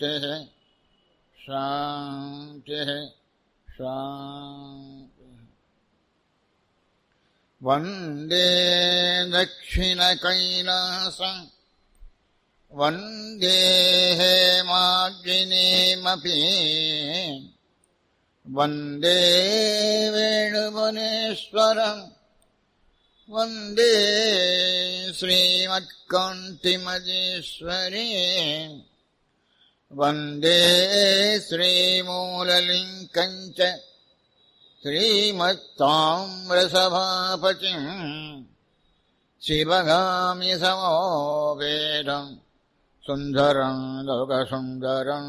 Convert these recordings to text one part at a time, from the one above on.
शान्तिः शान्तिः शान्तिः वन्दे दक्षिणकैलासम् वन्दे हेमाग्निमपि वन्दे वेणुवनेश्वरम् वन्दे श्रीमत्कान्तिमजेश्वरी वन्दे श्रीमूललिङ्कम् च श्रीमत्ताम्रसभापतिम् शिवगामि समोपेदम् सुन्दरम् लोकसुन्दरम्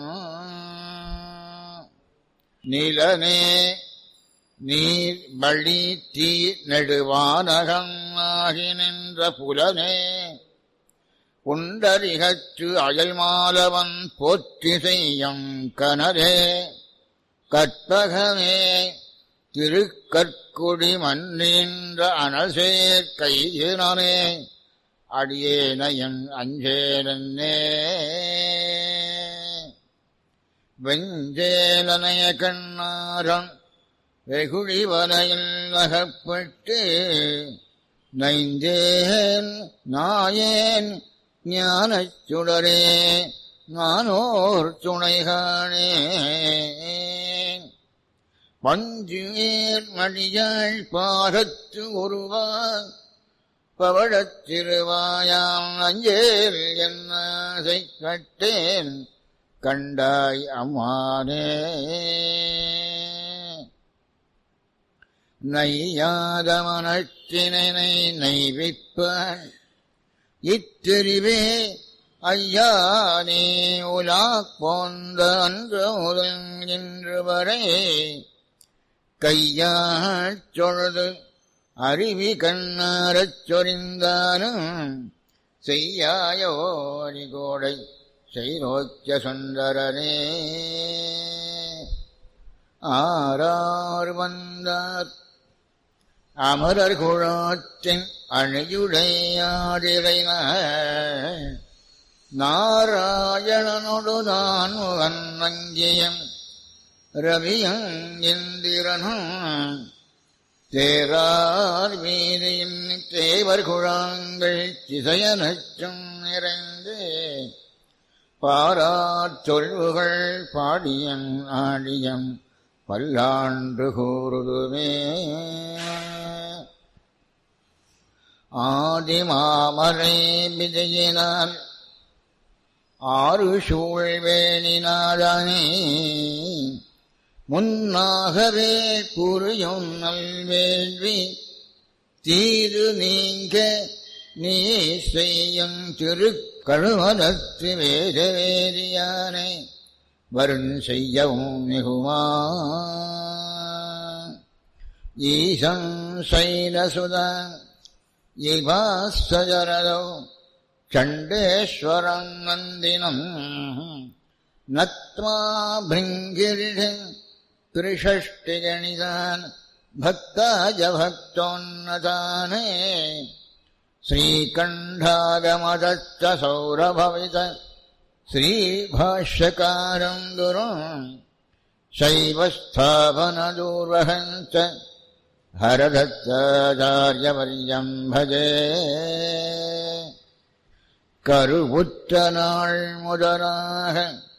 நிலனே நீர் வழி தீ நெடுவானகம் ஆகி நின்ற புலனே உண்டரிகற்று அயல்மாலவன் போற்றி செய்யும் கனரே கற்பகமே திருக்கற்குடி மன்னின்ற அனசேர் கையினே அடியேனையன் அஞ்சேனே வெஞ்சேலனைய கண்ணாரம் வெகுழி வலையில் அகப்பட்டு நைந்தேன் நாயேன் ஞானச் சுடரே நானோர் துணைகானே பஞ்சுவேர் மடியாள் பாகத்து ஒருவா பவழத் திருவாயாம் அஞ்சேல் என்ன கட்டேன் கண்டாய் அம்மானே நையாத மனத்தினை நைவிப்பான் இத்தெரிவே ஐயா நீ உலா போந்த அன்று முதல் இன்று வரை கையாள் சொழுது அருவி கண்ணாரச் சொரிந்தானும் செய்யாயோரி கோடை செய்நோக்கிய சுந்தரனே ஆரார் வந்தார் அமரர் குழாத்தின் அணியுடையாடிரை நாராயணனொடு நான் வன்னங்கியம் ரவியம் இந்திரனும் தேரார் வீதியின் தேவர் குழாங்கள் திசையனச்சும் நிறைந்து பாரார் சொல்வுகள் பாடியன் ஆடியம் பல்லாண்டு கூறுதுமே ஆதிமாமரை விஜயினால் ஆறு சூழ்வேணினாதானே முன்னாகவே புரியும் நல்வேள்வி தீது நீங்க நீ செய்யும் திருக்கழுமலத்து வேத வேதியானை வருண் செய்யவும் மிகுமா ஈசம் சைலசுதா இவாஸ்வரதோ சண்டேஸ்வரம் நந்தினம் நத்மா பிருங்கிரிஷ திரிஷஷ்டிகணிதான் பக்தாஜ பக்தோன்னதானே श्रीकण्ठागमदच्च सौरभवित श्रीभाष्यकारम् गुरुम् शैवस्थापनदूर्वहम् च हरदत्ताचार्यवर्यम् भजे கருவுற்ற நாள் முதலாக